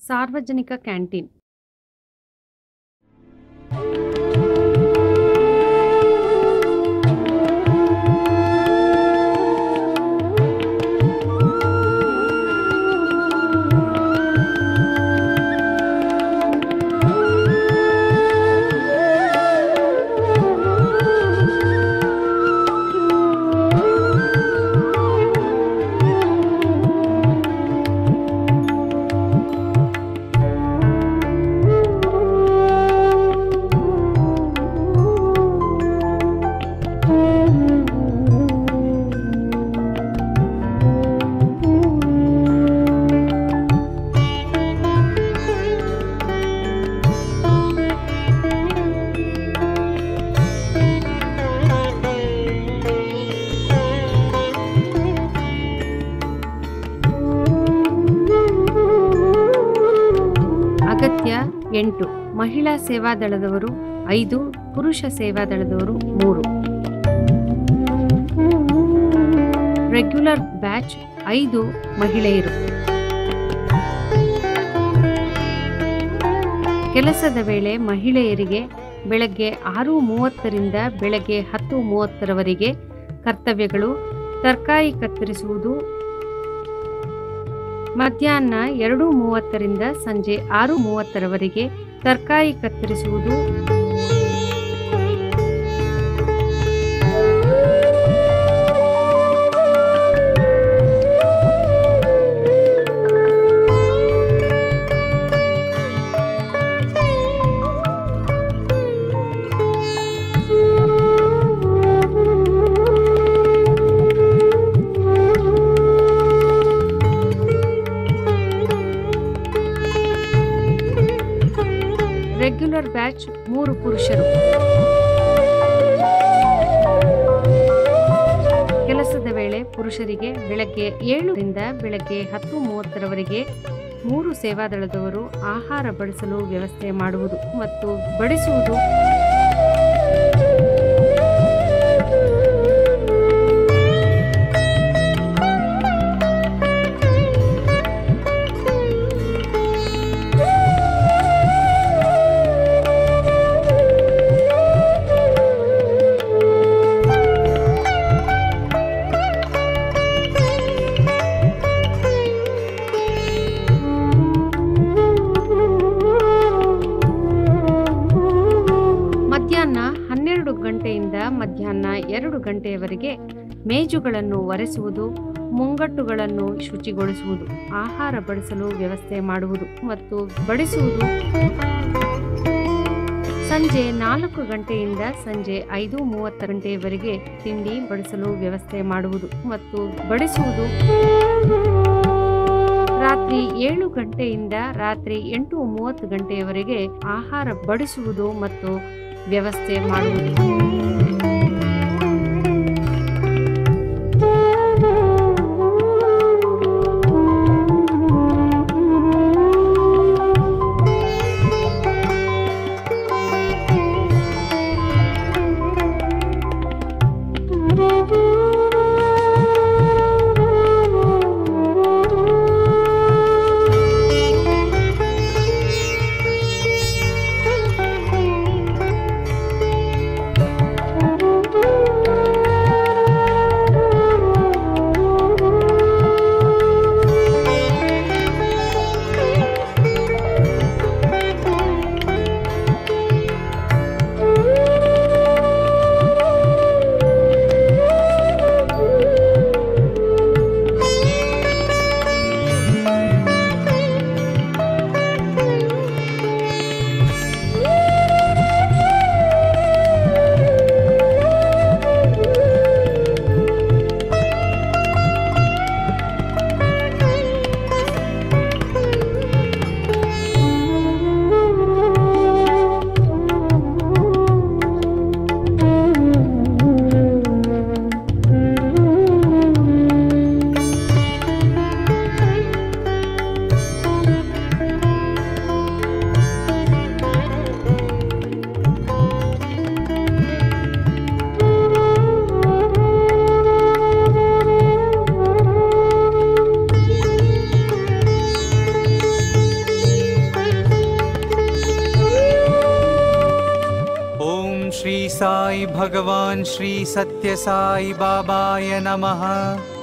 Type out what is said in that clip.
ಸಾರ್ವಜನಿಕ ಕ್ಯಾಂಟೀನ್ ಅಗತ್ಯ ಎಂಟು ಮಹಿಳಾ ಸೇವಾದಳದವರು ಐದು ಪುರುಷ ಸೇವಾದಳದವರು ಮೂರು ರೆಗ್ಯುಲರ್ ಬ್ಯಾಚ್ ಐದು ಮಹಿಳೆಯರು ಕೆಲಸದ ವೇಳೆ ಮಹಿಳೆಯರಿಗೆ ಬೆಳಗ್ಗೆ ಆರು ಮೂವತ್ತರಿಂದ ಬೆಳಗ್ಗೆ ಹತ್ತು ಮೂವತ್ತರವರೆಗೆ ಕರ್ತವ್ಯಗಳು ತರಕಾರಿ ಕತ್ತರಿಸುವುದು ಮಧ್ಯಾಹ್ನ ಎರಡು ಮೂವತ್ತರಿಂದ ಸಂಜೆ ಆರು ಮೂವತ್ತರವರೆಗೆ ತರಕಾರಿ ಕತ್ತರಿಸುವುದು ರೆಗ್ಯುಲರ್ ಬ್ಯಾಚ್ ಮೂರು ಪುರುಷರು ಕೆಲಸದ ವೇಳೆ ಪುರುಷರಿಗೆ ಬೆಳಗ್ಗೆ ಏಳರಿಂದ ಬೆಳಗ್ಗೆ ಹತ್ತು ಮೂವತ್ತರವರೆಗೆ ಮೂರು ಸೇವಾದಳದವರು ಆಹಾರ ಬಡಿಸಲು ವ್ಯವಸ್ಥೆ ಮಾಡುವುದು ಮತ್ತು ಬಡಿಸುವುದು ಮಧ್ಯಾಹ್ನ ಹನ್ನೆರಡು ಗಂಟೆಯಿಂದ ಮಧ್ಯಾಹ್ನ ಎರಡು ಗಂಟೆಯವರೆಗೆ ಮೇಜುಗಳನ್ನು ಒರೆಸುವುದು ಮುಂಗಟ್ಟುಗಳನ್ನು ಶುಚಿಗೊಳಿಸುವುದು ಆಹಾರ ಬಡಿಸಲು ವ್ಯವಸ್ಥೆ ಮಾಡುವುದು ಮತ್ತು ಬಡಿಸುವುದು ಸಂಜೆ ನಾಲ್ಕು ಗಂಟೆಯಿಂದ ಸಂಜೆ ಐದು ಮೂವತ್ತು ಗಂಟೆಯವರೆಗೆ ತಿಂಡಿ ಬಡಿಸಲು ವ್ಯವಸ್ಥೆ ಮಾಡುವುದು ಮತ್ತು ಬಡಿಸುವುದು ರಾತ್ರಿ ಏಳು ಗಂಟೆಯಿಂದ ರಾತ್ರಿ ಎಂಟು ಮೂವತ್ತು ಗಂಟೆಯವರೆಗೆ ಆಹಾರ ಬಡಿಸುವುದು ಮತ್ತು ವ್ಯವಸ್ಥೆ ಮಾಡುವುದು श्री साई भगवान श्री सत्य साई बाबाय नमः